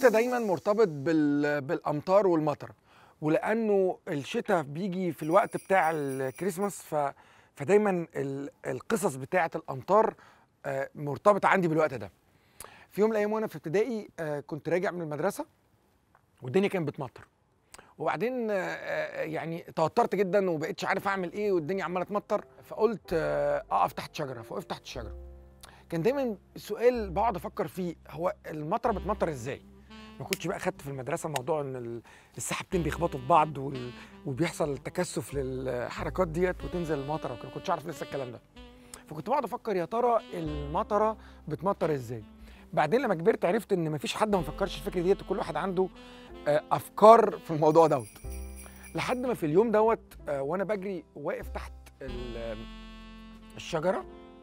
الشتاء دايما مرتبط بال... بالامطار والمطر ولانه الشتاء بيجي في الوقت بتاع الكريسماس ف... فدايما ال... القصص بتاعه الامطار آه، مرتبطه عندي بالوقت ده في يوم من الايام وانا في ابتدائي آه، كنت راجع من المدرسه والدنيا كانت بتمطر وبعدين آه، آه، يعني توترت جدا وبقيتش عارف اعمل ايه والدنيا عماله تمطر فقلت آه، اقف تحت شجره فوقفت تحت الشجره كان دايما سؤال بقعد افكر فيه هو المطره بتمطر ازاي ما كنتش بقى خدت في المدرسه موضوع ان ال- السحابتين بيخبطوا في بعض وال... وبيحصل تكثف للحركات ديت وتنزل المطره وكده، ما كنتش اعرف لسه الكلام ده فكنت بقعد افكر يا ترى المطره بتمطر ازاي بعدين لما كبرت عرفت ان مفيش حد ما فكرش الفكره ديت وكل واحد عنده آه، افكار في الموضوع دوت لحد ما في اليوم دوت آه، وانا بجري واقف تحت ال- الشجره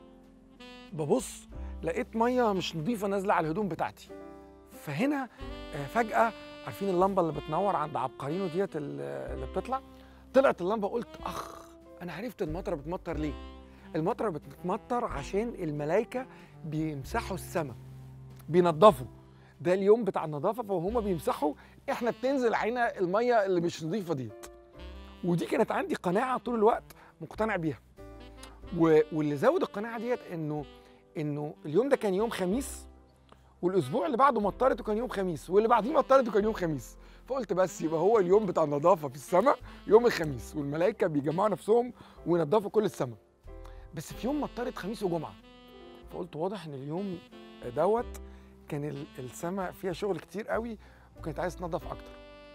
ببص لقيت ميه مش نظيفه نازله على الهدوم بتاعتي فهنا آه، فجاه عارفين اللمبه اللي بتنور عند عبقرينو ديت ال- اللي بتطلع طلعت اللمبه قلت اخ انا عرفت المطره بتمطر ليه المطره بتمطر عشان الملائكه بيمسحوا السماء بينضفوا ده اليوم بتاع النظافه فهم بيمسحوا احنا بتنزل علينا الميه اللي مش نظيفه ديت ودي كانت عندي قناعه طول الوقت مقتنع بيها و... واللي زود القناعه ديت انه انه اليوم ده كان يوم خميس والاسبوع اللي بعده مطرت وكان يوم خميس واللي بعديه مطرت وكان يوم خميس فقلت بس يبقى هو اليوم بتاع النظافه في السماء يوم الخميس والملائكه بيجمعوا نفسهم وينضفوا كل السماء بس في يوم مطرت خميس وجمعه فقلت واضح ان اليوم دوت كان ال- السماء فيها شغل كتير قوي وكانت عايز تنظف اكتر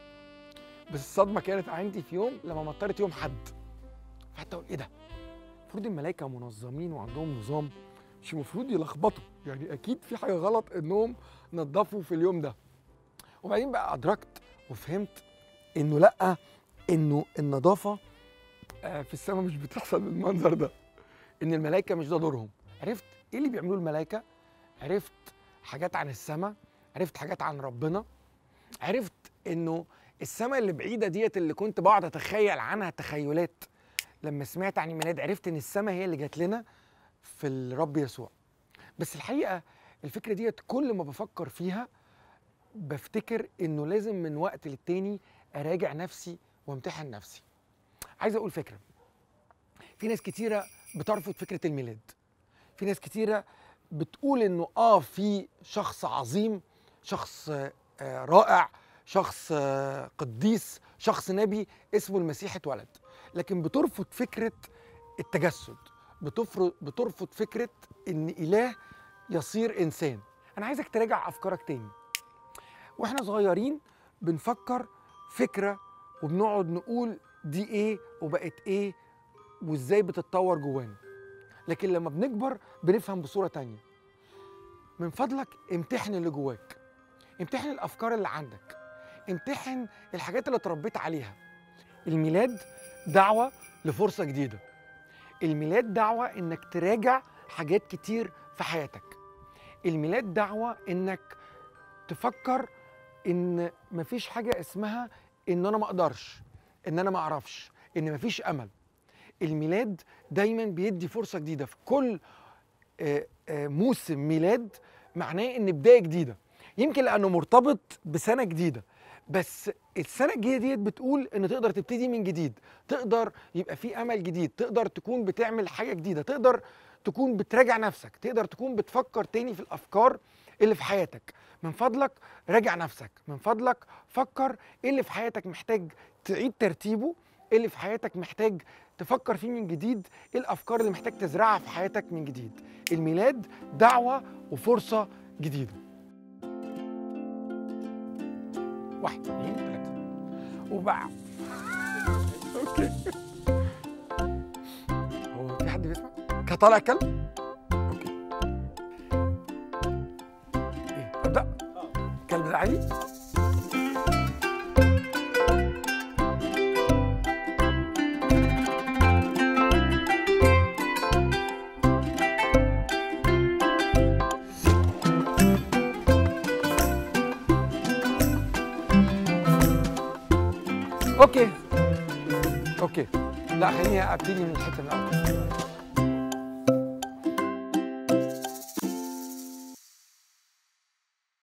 بس الصدمه كانت عندي في يوم لما مطرت يوم حد فحتى اقول ايه ده المفروض الملائكه منظمين وعندهم نظام مش المفروض يلخبطوا يعني اكيد في حاجه غلط انهم نظفوا في اليوم ده وبعدين بقى ادركت وفهمت انه لا انه النظافه آه، في السماء مش بتحصل بالمنظر ده ان الملائكه مش ده دورهم عرفت ايه اللي بيعملوه الملائكه عرفت حاجات عن السماء عرفت حاجات عن ربنا عرفت انه السماء اللي بعيده ديت اللي كنت بقعد اتخيل عنها تخيلات لما سمعت عن الميلاد عرفت ان السماء هي اللي جات لنا في الرب يسوع بس الحقيقه الفكره ديت كل ما بفكر فيها بفتكر انه لازم من وقت للتاني اراجع نفسي وامتحن نفسي عايز اقول فكره في ناس كتيره بترفض فكره الميلاد في ناس كتيره بتقول انه اه في شخص عظيم شخص آه، رائع شخص آه، قديس شخص نبي اسمه المسيح اتولد لكن بترفض فكره التجسد بتفرض بترفض فكره ان اله يصير انسان انا عايزك تراجع افكارك تاني واحنا صغيرين بنفكر فكره وبنقعد نقول دي ايه وبقت ايه وازاي بتتطور جوانا لكن لما بنكبر بنفهم بصوره تانية من فضلك امتحن اللي جواك امتحن الافكار اللي عندك امتحن الحاجات اللي اتربيت عليها الميلاد دعوه لفرصه جديده الميلاد دعوه انك تراجع حاجات كتير في حياتك الميلاد دعوه انك تفكر ان مفيش حاجه اسمها ان انا ما اقدرش ان انا ما اعرفش ان مفيش امل الميلاد دايما بيدي فرصه جديده في كل آه، آه، موسم ميلاد معناه ان بدايه جديده يمكن لانه مرتبط بسنه جديده بس السنه الجديده ديت بتقول ان تقدر تبتدي من جديد تقدر يبقى في امل جديد تقدر تكون بتعمل حاجه جديده تقدر تكون بتراجع نفسك تقدر تكون بتفكر تاني في الافكار اللي في حياتك من فضلك راجع نفسك من فضلك فكر ايه اللي في حياتك محتاج تعيد ترتيبه ايه اللي في حياتك محتاج تفكر فيه من جديد ايه الافكار اللي محتاج تزرعها في حياتك من جديد الميلاد دعوه وفرصه جديده واحد اثنين ثلاثه وبقى اوكي هو في حد بيسمع كان طالع كلب اوكي ايه ابدا كلب ده عادي اوكي اوكي لا خليني ابتدي من الحته من الاول